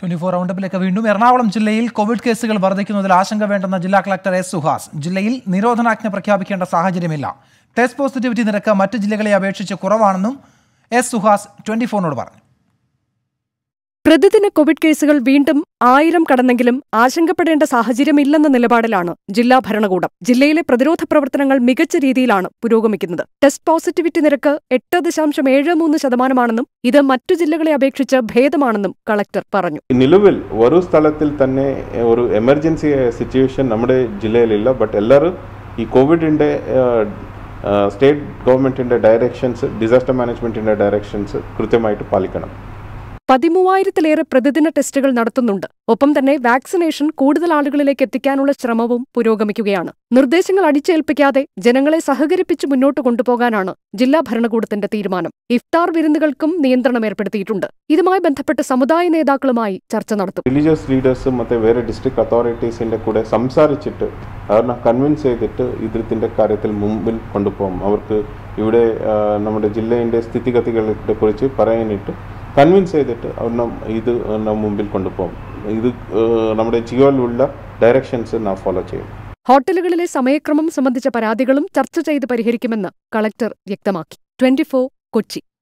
twenty four റൗണ്ടപ്പിലേക്ക് വീണ്ടും എറണാകുളം ജില്ലയിൽ Covid കേസുകൾ വർദ്ധിക്കുന്നതിൽ ആശങ്ക വേണ്ടെന്ന ജില്ലാ കളക്ടർ എസ് സുഹാസ് ജില്ലയിൽ നിരോധനാജ്ഞ പ്രഖ്യാപിക്കേണ്ട സാഹചര്യമില്ല ടെസ്റ്റ് പോസിറ്റിവിറ്റി നിരക്ക് മറ്റ് ജില്ലകളെ അപേക്ഷിച്ച് കുറവാണെന്നും എസ് സുഹാസ് ട്വന്റി ഫോറിനോട് പറഞ്ഞു പ്രതിദിന കോവിഡ് കേസുകൾ വീണ്ടും ആയിരം കടന്നെങ്കിലും ആശങ്കപ്പെടേണ്ട സാഹചര്യമില്ലെന്ന നിലപാടിലാണ് ജില്ലാ ഭരണകൂടം ജില്ലയിലെ പ്രതിരോധ പ്രവർത്തനങ്ങൾ മികച്ച രീതിയിലാണ് പുരോഗമിക്കുന്നത് ടെസ്റ്റ് പോസിറ്റിവിറ്റി നിരക്ക് എട്ട് ദശാംശം ഏഴ് മൂന്ന് ശതമാനമാണെന്നും ഇത് മറ്റു ജില്ലകളെ അപേക്ഷിച്ച് ഭേദമാണെന്നും കളക്ടർ പറഞ്ഞു നിലവിൽ ഒരു സ്ഥലത്തിൽ തന്നെ ഒരു എമർജൻസി സിറ്റുവേഷൻ നമ്മുടെ ജില്ലയിലില്ല ബട്ട് എല്ലാവരും ഈ കോവിഡിൻ്റെ സ്റ്റേറ്റ് ഗവൺമെൻറ്റിൻ്റെ ഡയറക്ഷൻസ് ഡിസാസ്റ്റർ മാനേജ്മെൻറ്റിൻ്റെ ഡയറക്ഷൻസ് കൃത്യമായിട്ട് പാലിക്കണം പതിമൂവായിരത്തിലേറെ പ്രതിദിന ടെസ്റ്റുകൾ നടത്തുന്നുണ്ട് ഒപ്പം തന്നെ വാക്സിനേഷൻ കൂടുതൽ ആളുകളിലേക്ക് എത്തിക്കാനുള്ള ശ്രമവും പുരോഗമിക്കുകയാണ് നിർദ്ദേശങ്ങൾ അടിച്ചേൽപ്പിക്കാതെ ജനങ്ങളെ സഹകരിപ്പിച്ച് മുന്നോട്ട് കൊണ്ടുപോകാനാണ് ജില്ലാ ഭരണകൂടത്തിന്റെ തീരുമാനം ഇഫ്താർ വിരുന്നുകൾക്കും നിയന്ത്രണം ഏർപ്പെടുത്തിയിട്ടുണ്ട് ഇതുമായി ബന്ധപ്പെട്ട് സമുദായ നേതാക്കളുമായി ചർച്ച നടത്തും റിലീജിയസ് ലീഡേഴ്സും ಮತ್ತು വേറെ ഡിസ്ട്രിക്ട് അതോറിറ്റീസിൻ്റെ കൂടെ സംസാരിച്ചിട്ട് അവരെ കൺവിൻസ് ചെയ്തിട്ട് ഇതിൻ്റെ കാര്യത്തിൽ മുമ്പിൽ കൊണ്ടുപോകും അവർക്ക് ഇവിടെ ആ, നമ്മുടെ ജില്ലേൻ്റെ സ്ഥിതിഗതികളെ കുറിച്ച് പറയാനിട്ട് കൺവിൻസ് ചെയ്തിട്ട് അവർ ഇത് നാം മുമ്പിൽ കൊണ്ടുപോകും ഇത് ആ, നമ്മുടെ ജിയോയിലുള്ള ഡയറക്ഷൻസ് നാം ഫോളോ ചെയ്യും ഹോട്ടലുകളിലെ സമയക്രമം സംബന്ധിച്ച പരാതികളും ചർച്ച ചെയ്ത് പരിഹരിക്കുമെന്ന് കളക്ടർ വ്യക്തമാക്കി ട്വന്റി കൊച്ചി